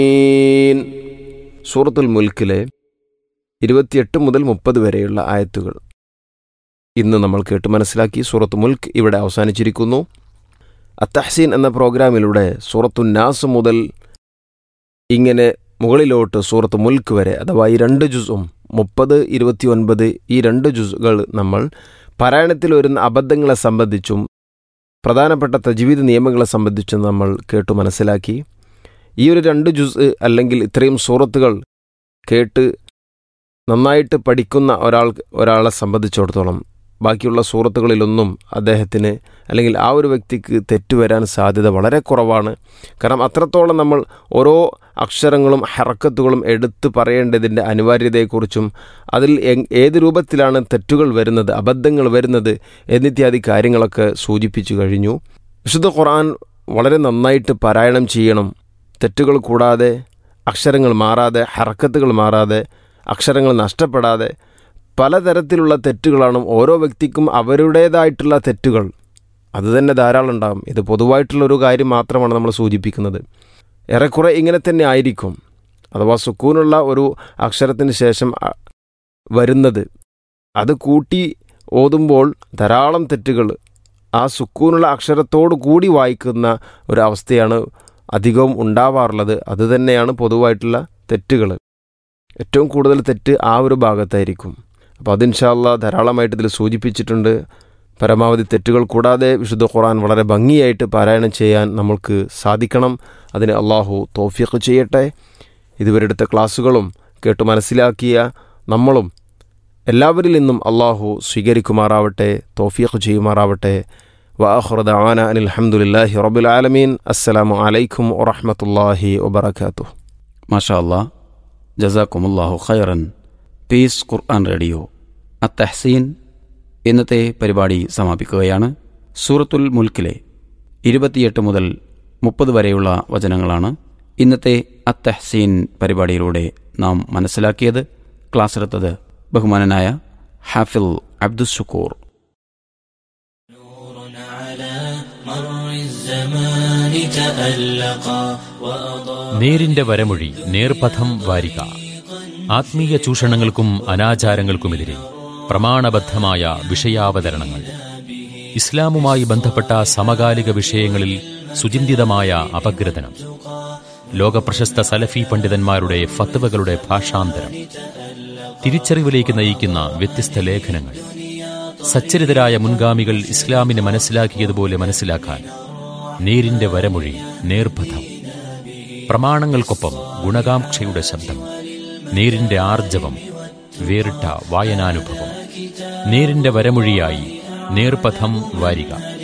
ഈൻ. സൂറത്തുൽ മുൽക്കിലെ ഇരുപത്തിയെട്ട് മുതൽ മുപ്പത് വരെയുള്ള ആയത്തുകൾ ഇന്ന് നമ്മൾ കേട്ട് മനസ്സിലാക്കി സൂറത്ത് മുൽക്ക് ഇവിടെ അവസാനിച്ചിരിക്കുന്നു അത്തഹ്സീൻ എന്ന പ്രോഗ്രാമിലൂടെ സൂറത്തു നാസ് മുതൽ ഇങ്ങനെ മുകളിലോട്ട് സൂറത്ത് മുൽക്ക് വരെ അഥവാ ഈ രണ്ട് ജുസും മുപ്പത് ഇരുപത്തിയൊൻപത് ഈ രണ്ട് ജുസുകൾ നമ്മൾ പാരായണത്തിൽ വരുന്ന അബദ്ധങ്ങളെ സംബന്ധിച്ചും പ്രധാനപ്പെട്ട തജ്വീദ് നിയമങ്ങളെ സംബന്ധിച്ചും നമ്മൾ കേട്ടു മനസ്സിലാക്കി ഈ ഒരു രണ്ട് ജുസ് അല്ലെങ്കിൽ ഇത്രയും സൂറത്തുകൾ കേട്ട് നന്നായിട്ട് പഠിക്കുന്ന ഒരാൾ ഒരാളെ സംബന്ധിച്ചിടത്തോളം ബാക്കിയുള്ള സൂറത്തുകളിലൊന്നും അദ്ദേഹത്തിന് അല്ലെങ്കിൽ ആ ഒരു വ്യക്തിക്ക് തെറ്റുവരാൻ സാധ്യത വളരെ കുറവാണ് കാരണം അത്രത്തോളം നമ്മൾ ഓരോ അക്ഷരങ്ങളും ഹറക്കത്തുകളും എടുത്തു പറയേണ്ടതിൻ്റെ അനിവാര്യതയെക്കുറിച്ചും അതിൽ എങ് ഏത് രൂപത്തിലാണ് തെറ്റുകൾ വരുന്നത് അബദ്ധങ്ങൾ വരുന്നത് എന്നിത്യാദി കാര്യങ്ങളൊക്കെ സൂചിപ്പിച്ചു കഴിഞ്ഞു വിശുദ്ധ ഖുർആൻ വളരെ നന്നായിട്ട് പാരായണം ചെയ്യണം തെറ്റുകൾ കൂടാതെ അക്ഷരങ്ങൾ മാറാതെ ഹറക്കത്തുകൾ മാറാതെ അക്ഷരങ്ങൾ നഷ്ടപ്പെടാതെ പലതരത്തിലുള്ള തെറ്റുകളാണ് ഓരോ വ്യക്തിക്കും അവരുടേതായിട്ടുള്ള തെറ്റുകൾ അത് തന്നെ ധാരാളം ഉണ്ടാകും ഇത് പൊതുവായിട്ടുള്ള ഒരു കാര്യം മാത്രമാണ് നമ്മൾ സൂചിപ്പിക്കുന്നത് ഏറെക്കുറെ ഇങ്ങനെ തന്നെ ആയിരിക്കും അഥവാ സുക്കൂനുള്ള ഒരു അക്ഷരത്തിന് ശേഷം അ- വരുന്നത് അത് കൂട്ടി ഓതുമ്പോൾ ധാരാളം തെറ്റുകൾ ആ സുക്കൂനുള്ള അക്ഷരത്തോടു കൂടി വായിക്കുന്ന ഒരവസ്ഥയാണ് അധികവും ഉണ്ടാവാറുള്ളത് അത് തന്നെയാണ് പൊതുവായിട്ടുള്ള തെറ്റുകൾ ഏറ്റവും കൂടുതൽ തെറ്റ് ആ ഒരു ഭാഗത്തായിരിക്കും അപ്പോൾ അതിൻഷാല്ല ധാരാളമായിട്ട് ഇതിൽ സൂചിപ്പിച്ചിട്ടുണ്ട് പരമാവധി തെറ്റുകൾ കൂടാതെ വിശുദ്ധ ഖുർആൻ വളരെ ഭംഗിയായിട്ട് പാരായണം ചെയ്യാൻ നമ്മൾക്ക് സാധിക്കണം അതിന് അള്ളാഹു തോഫിയൊക്കെ ചെയ്യട്ടെ ഇതുവരെടുത്ത ക്ലാസ്സുകളും കേട്ട് മനസ്സിലാക്കിയ നമ്മളും എല്ലാവരിൽ നിന്നും അള്ളാഹു സ്വീകരിക്കുമാറാവട്ടെ തോഫിയൊക്കെ ചെയ്യുമാറാവട്ടെ വാഹുറദ് ആന അനിൽ അഹമ്മദില്ലാഹി റബുൽ ആലമീൻ അസ്സലാമു അലൈക്കും വറഹമത്തല്ലാഹി വബർക്കാത്തു മാഷാ അല്ലാ ജസാക്കുമുല്ലാഹു ഖൈറൻ പീസ് ഖുർആൻ റേഡിയോ അത്തഹ്സീൻ ഇന്നത്തെ പരിപാടി സമാപിക്കുകയാണ് സൂറത്തുൽ മുൽക്കിലെ ഇരുപത്തിയെട്ട് മുതൽ മുപ്പത് വരെയുള്ള വചനങ്ങളാണ് ഇന്നത്തെ അത്തഹ്സീൻ പരിപാടിയിലൂടെ നാം മനസ്സിലാക്കിയത് ക്ലാസ് എടുത്തത് ബഹുമാനനായ ഹാഫിൽ അബ്ദുഷുക്കൂർ നേരിന്റെ വരമൊഴി നേർപഥം വാരിക ആത്മീയ ചൂഷണങ്ങൾക്കും അനാചാരങ്ങൾക്കുമെതിരെ പ്രമാണബദ്ധമായ വിഷയാവതരണങ്ങൾ ഇസ്ലാമുമായി ബന്ധപ്പെട്ട സമകാലിക വിഷയങ്ങളിൽ സുചിന്തിതമായ അപഗ്രഥനം ലോകപ്രശസ്ത സലഫി പണ്ഡിതന്മാരുടെ ഫത്വകളുടെ ഭാഷാന്തരം തിരിച്ചറിവിലേക്ക് നയിക്കുന്ന വ്യത്യസ്ത ലേഖനങ്ങൾ സച്ചരിതരായ മുൻഗാമികൾ ഇസ്ലാമിനെ മനസ്സിലാക്കിയതുപോലെ മനസ്സിലാക്കാൻ നേരിന്റെ വരമൊഴി നേർപഥം പ്രമാണങ്ങൾക്കൊപ്പം ഗുണകാംക്ഷയുടെ ശബ്ദം നേരിന്റെ ആർജവം വേറിട്ട വായനാനുഭവം നേരിന്റെ വരമൊഴിയായി നേർപഥം വാരിക